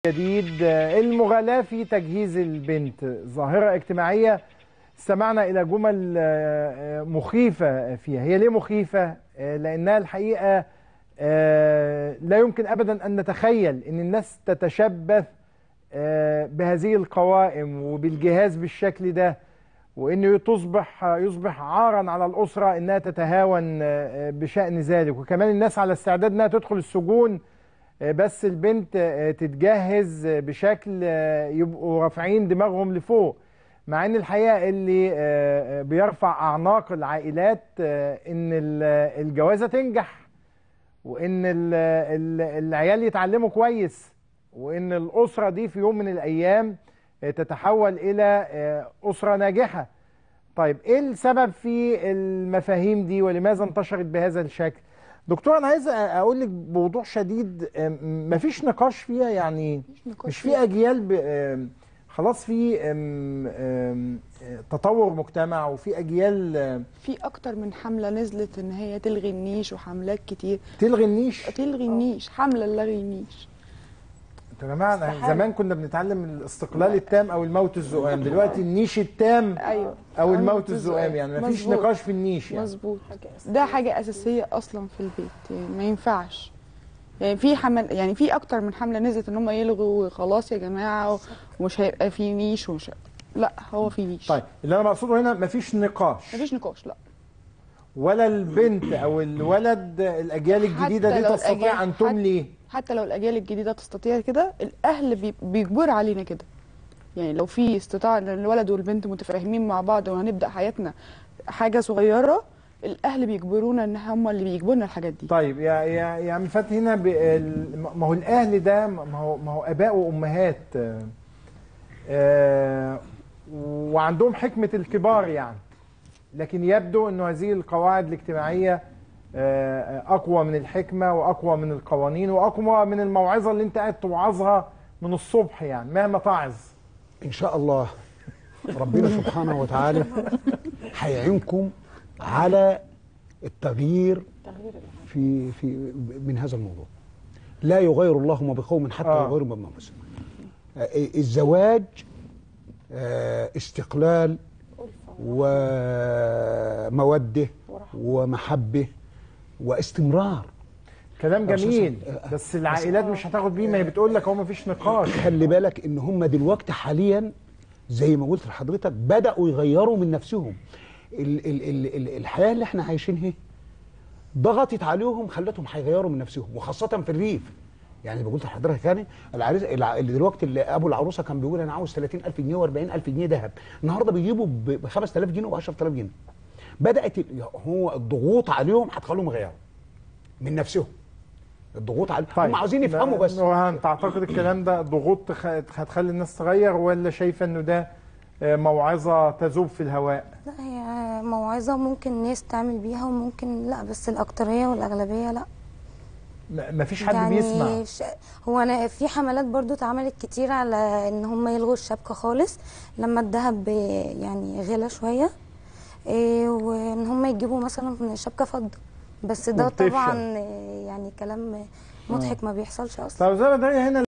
جديد المغالاة في تجهيز البنت ظاهرة اجتماعية استمعنا إلى جمل مخيفة فيها هي ليه مخيفة؟ لأنها الحقيقة لا يمكن أبدا أن نتخيل أن الناس تتشبث بهذه القوائم وبالجهاز بالشكل ده وأنه تصبح يصبح عارا على الأسرة أنها تتهاون بشأن ذلك وكمان الناس على استعداد أنها تدخل السجون بس البنت تتجهز بشكل يبقوا رافعين دماغهم لفوق مع ان الحقيقه اللي بيرفع اعناق العائلات ان الجوازه تنجح وان العيال يتعلموا كويس وان الاسره دي في يوم من الايام تتحول الى اسره ناجحه طيب ايه السبب في المفاهيم دي ولماذا انتشرت بهذا الشكل دكتور انا عايز اقول لك بوضوح شديد مفيش نقاش فيها يعني مش في اجيال خلاص في تطور مجتمع وفي اجيال في اكتر من حمله نزلت ان هي تلغي النيش وحملات كتير تلغي النيش تلغي النيش حمله لغي النيش يا جماعه زمان كنا بنتعلم الاستقلال التام او الموت الزؤام دلوقتي النيش التام ايوه او الموت الزؤام يعني مفيش مظبوط. نقاش في النيش يعني مظبوط ده حاجه اساسيه اصلا في البيت يعني ما ينفعش يعني في حمل يعني في اكتر من حمله نزلت ان هم يلغوا خلاص يا جماعه ومش هيبقى في نيش ومش لا هو في نيش طيب اللي انا مقصوده هنا مفيش نقاش مفيش نقاش لا ولا البنت او الولد الاجيال الجديده حتى دي لو تستطيع الأجيال- ان تملي حتى لو الاجيال الجديده تستطيع كده الاهل بي- بيجبروا علينا كده يعني لو في استطاعه ان الولد والبنت متفاهمين مع بعض وهنبدا حياتنا حاجه صغيره الاهل بيجبرونا ان هم اللي بيجبرونا الحاجات دي طيب يا يا يا عم فتحي هنا ب- ال- ما هو الاهل ده ما هو ما هو اباء وامهات آه، آه، وعندهم حكمه الكبار يعني لكن يبدو انه هذه القواعد الاجتماعيه آه، اقوى من الحكمه واقوى من القوانين واقوى من الموعظه اللي انت قاعد توعظها من الصبح يعني مهما تعظ ان شاء الله ربنا سبحانه وتعالى هيعينكم على التغيير في في من هذا الموضوع لا يغير الله ما بقوم حتى آه. يغيروا ما بانفسهم آه، الزواج آه، استقلال وموده ومحبه واستمرار كلام أستاذ جميل سعد، بس العائلات مش هتاخد بيه ما هي بتقول لك هو ما فيش نقاش خلي بالك ان هم دلوقتي حاليا زي ما قلت لحضرتك بداوا يغيروا من نفسهم ال ال ال ال الحياه اللي احنا عايشينها ضغطت عليهم خلتهم هيغيروا من نفسهم وخاصه في الريف يعني بقول لحضرتك يعني العريس الع- اللي دلوقتي اللي ابو العروسه كان بيقول انا عاوز 30000 جنيه و40000 جنيه ذهب النهارده بيجيبوا ب 5000 جنيه و 10000 جنيه بدات ال- هو الضغوط عليهم هتخليهم يغيروا من نفسهم الضغوط عليهم هم عاوزين يفهموا بس نورهان تعتقد الكلام ده ضغوط تخ- هتخلي الناس تغير ولا شايفه انه ده آه، موعظه تذوب في الهواء لا هي موعظة ممكن ناس تعمل بيها وممكن لا بس الأكترية والأغلبية لا م- مفيش حد بيسمع ش... هو أنا في حملات برضو اتعملت كتير على إن هم يلغوا الشبكة خالص لما الذهب يعني غلى شوية إيه وإن هم يجيبوا مثلا شبكة فضة بس ده وبتفشل. طبعا إيه، يعني كلام مضحك ما بيحصلش أصلا طب زي ما ده هنا